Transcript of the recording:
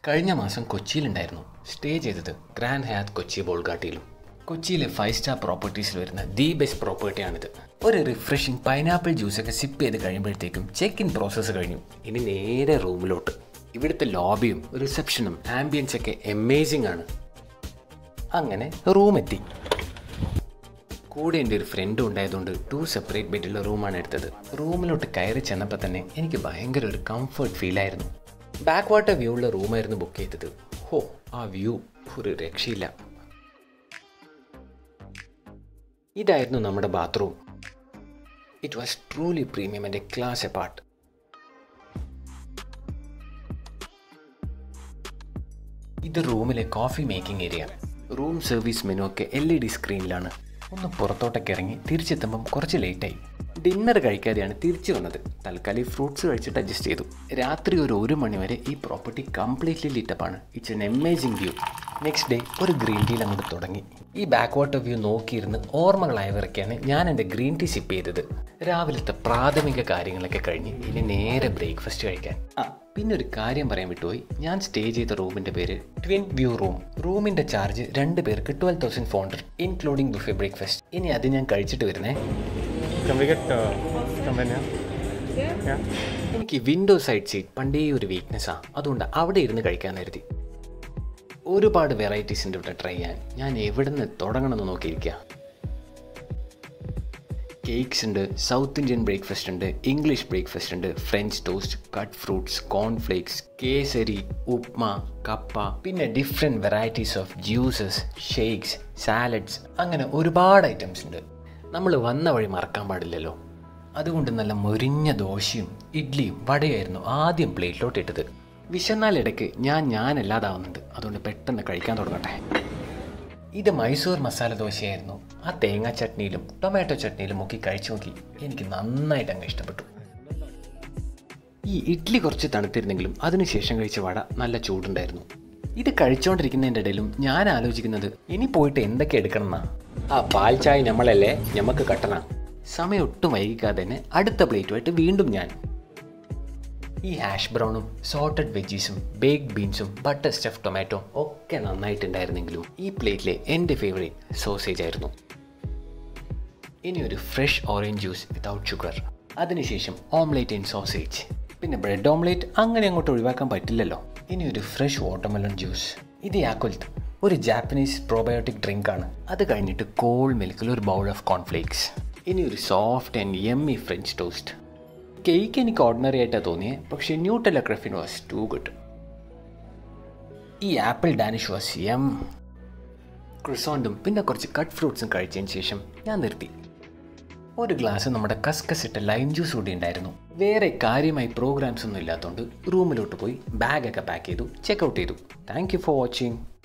കഴിഞ്ഞ മാസം കൊച്ചിയിലുണ്ടായിരുന്നു സ്റ്റേ ചെയ്തത് ഗ്രാൻഡ് ഹയാത്ത് കൊച്ചി ബോൾഗാട്ടിയിലും കൊച്ചിയിലെ ഫൈവ് സ്റ്റാർ പ്രോപ്പർട്ടീസിൽ വരുന്ന ദി ബെസ്റ്റ് പ്രോപ്പർട്ടിയാണിത് ഒരു റിഫ്രഷിംഗ് പൈനാപ്പിൾ ജ്യൂസൊക്കെ സിപ്പ് ചെയ്ത് കഴിയുമ്പോഴത്തേക്കും ചെക്ക് ഇൻ പ്രോസസ്സ് കഴിഞ്ഞു ഇനി നേരെ റൂമിലോട്ട് ഇവിടുത്തെ ലോബിയും റിസപ്ഷനും ആംബിയൻസ് ഒക്കെ എമേസിംഗ് ആണ് അങ്ങനെ റൂം എത്തി കൂടെ എൻ്റെ ഒരു ഫ്രണ്ടും ഉണ്ടായതുകൊണ്ട് ടു സെപ്പറേറ്റ് ബെഡുള്ള റൂമാണ് എടുത്തത് റൂമിലോട്ട് കയറി ചെന്നപ്പോൾ തന്നെ എനിക്ക് ഭയങ്കര ഒരു കംഫർട്ട് ഫീലായിരുന്നു ബാക്ക് വാട്ടർ വ്യൂ ഉള്ള റൂമായിരുന്നു ബുക്ക് ചെയ്തത് ഹോ ആ വ്യൂ ഒരു രക്ഷയില്ല ഇതായിരുന്നു നമ്മുടെ bathroom it was truly premium and a class apart ഇത് റൂമിലെ coffee making area room service menu ഒക്കെ എൽ ഇ ഡി സ്ക്രീനിലാണ് ഒന്ന് പുറത്തോട്ടൊക്കെ ഇറങ്ങി തിരിച്ചെത്തുമ്പം കുറച്ച് ലേറ്റായി ഡിന്നർ കഴിക്കാതെയാണ് തിരിച്ചു വന്നത് തൽക്കാലം ഫ്രൂട്ട്സ് കഴിച്ചിട്ട് അഡ്ജസ്റ്റ് ചെയ്തു രാത്രി ഒരു ഒരു മണി വരെ ഈ പ്രോപ്പർട്ടി കംപ്ലീറ്റ്ലി ലിറ്റപ്പാണ് it's an amazing view next day ഒരു ഗ്രീൻ ടീയിൽ അങ്ങോട്ട് തുടങ്ങി ഈ ബാക്ക് വാട്ടർ വ്യൂ നോക്കിയിരുന്ന് ഓർമ്മകളായവരൊക്കെയാണ് ഞാൻ എൻ്റെ ഗ്രീൻ ടീ സിപ്പ് ചെയ്തത് രാവിലത്തെ പ്രാഥമിക കാര്യങ്ങളൊക്കെ കഴിഞ്ഞ് ഇനി നേരെ ബ്രേക്ക്ഫാസ്റ്റ് കഴിക്കാൻ ആ പിന്നെ ഒരു കാര്യം പറയാൻ വിട്ടുപോയി ഞാൻ സ്റ്റേ ചെയ്ത റൂമിൻ്റെ പേര് ട്വിൻ വ്യൂ റൂം റൂമിൻ്റെ ചാർജ് രണ്ട് പേർക്ക് twelve thousand four hundred including buffet breakfast ഇനി അത് ഞാൻ കഴിച്ചിട്ട് വരുന്നേ Can we get uh, come in here? Yeah. എനിക്ക് വിൻഡോ സൈഡ് സീറ്റ് പണ്ടേ ഒരു വീക്ക്നെസ്സാണ് അതുകൊണ്ട് അവിടെ ഇരുന്ന് കഴിക്കാൻ കരുതി ഒരുപാട് വെറൈറ്റീസ് ഉണ്ട് ഇവിടെ ട്രൈ ചെയ്യാൻ ഞാൻ എവിടെ നിന്ന് തുടങ്ങണമെന്ന് നോക്കിയിരിക്കുക കേക്ക്സ് ഉണ്ട് സൗത്ത് ഇന്ത്യൻ ബ്രേക്ക്ഫാസ്റ്റ് ഉണ്ട് ഇംഗ്ലീഷ് ബ്രേക്ക്ഫാസ്റ്റ് ഉണ്ട് French toast cut fruits cornflakes kesari upma കപ്പ പിന്നെ different varieties of juices shakes salads അങ്ങനെ ഒരുപാട് ഐറ്റംസ് ഉണ്ട് നമ്മൾ വന്ന വഴി മറക്കാൻ പാടില്ലല്ലോ അതുകൊണ്ട് നല്ല മൊരിഞ്ഞ ദോശയും ഇഡ്ഡലിയും വടയായിരുന്നു ആദ്യം പ്ലേറ്റിലോട്ട് ഇട്ടത് വിശന്നാലിടയ്ക്ക് ഞാൻ ഞാനല്ലാതാവുന്നുണ്ട് അതുകൊണ്ട് പെട്ടെന്ന് കഴിക്കാൻ തുടങ്ങട്ടെ ഇത് മൈസൂർ മസാല ദോശയായിരുന്നു ആ തേങ്ങാ ചട്നിയിലും ടൊമാറ്റോ ചട്നിയിലും മുക്കി കഴിച്ചു നോക്കി എനിക്ക് നന്നായിട്ട് അങ്ങ് ഇഷ്ടപ്പെട്ടു ഈ ഇഡ്ഡലി കുറച്ച് തണുത്തിരുന്നെങ്കിലും അതിനുശേഷം കഴിച്ച വട നല്ല ചൂടുണ്ടായിരുന്നു ഇത് കഴിച്ചുകൊണ്ടിരിക്കുന്നതിൻ്റെ ഇടയിലും ഞാൻ ആലോചിക്കുന്നത് ഇനി പോയിട്ട് എന്തൊക്കെ എടുക്കണം എന്നാ ആ പാൽ ചായ നമ്മളല്ലേ ഞമ്മക്ക് കട്ടണ സമയം ഒട്ടും വൈകിക്കാതെ തന്നെ അടുത്ത പ്ലേറ്റുമായിട്ട് വീണ്ടും ഞാൻ ഈ ഹാഷ് ബ്രൗണും സോട്ടഡ് വെജീസും ബേക്ക്ഡ് ബീൻസും ബട്ടർ സ്റ്റഫ് ടൊമാറ്റോ ഒക്കെ നന്നായിട്ടുണ്ടായിരുന്നെങ്കിലും ഈ പ്ലേറ്റിലെ എൻ്റെ ഫേവറേറ്റ് സോസേജ് ആയിരുന്നു ഇനി ഒരു fresh orange juice without sugar അതിനുശേഷം ഓംലേറ്റ് ആൻഡ് സോസേജ് പിന്നെ ബ്രെഡ് ഓംലേറ്റ് അങ്ങനെ അങ്ങോട്ട് ഒഴിവാക്കാൻ പറ്റില്ലല്ലോ ഇനി ഒരു ഫ്രഷ് വാട്ടർമെലൺ ജ്യൂസ് ഇത് യാക്കുൽത്ത് ഒരു ജാപ്പനീസ് പ്രോബയോട്ടിക് ഡ്രിങ്ക് ആണ് അത് കഴിഞ്ഞിട്ട് കോൾഡ് മിൽക്കിൽ ഒരു ബൗൾ ഓഫ് കോൺഫ്ലേക്സ് ഇനി ഒരു soft and yummy French toast cake എനിക്ക് ഓർഡിനറി ആയിട്ടാണ് തോന്നിയത് പക്ഷേ Nutella cruffin was too good ഈ ആപ്പിൾ ഡാനിഷ് വാസ് യം ക്രിസോണ്ടും പിന്നെ കുറച്ച് കട്ട് ഫ്രൂട്ട്സും കഴിച്ചതിന് ശേഷം ഞാൻ നിർത്തി ഒരു ഗ്ലാസ് നമ്മുടെ കസ്കസ് ഇട്ട ലൈം ജ്യൂസ് കൂടി ഉണ്ടായിരുന്നു വേറെ കാര്യമായി പ്രോഗ്രാംസ് ഒന്നും ഇല്ലാത്തതുകൊണ്ട് റൂമിലോട്ട് പോയി ബാഗൊക്കെ പാക്ക് ചെയ്തു ചെക്ക് ഔട്ട് ചെയ്തു താങ്ക് യു ഫോർ വാച്ചിങ്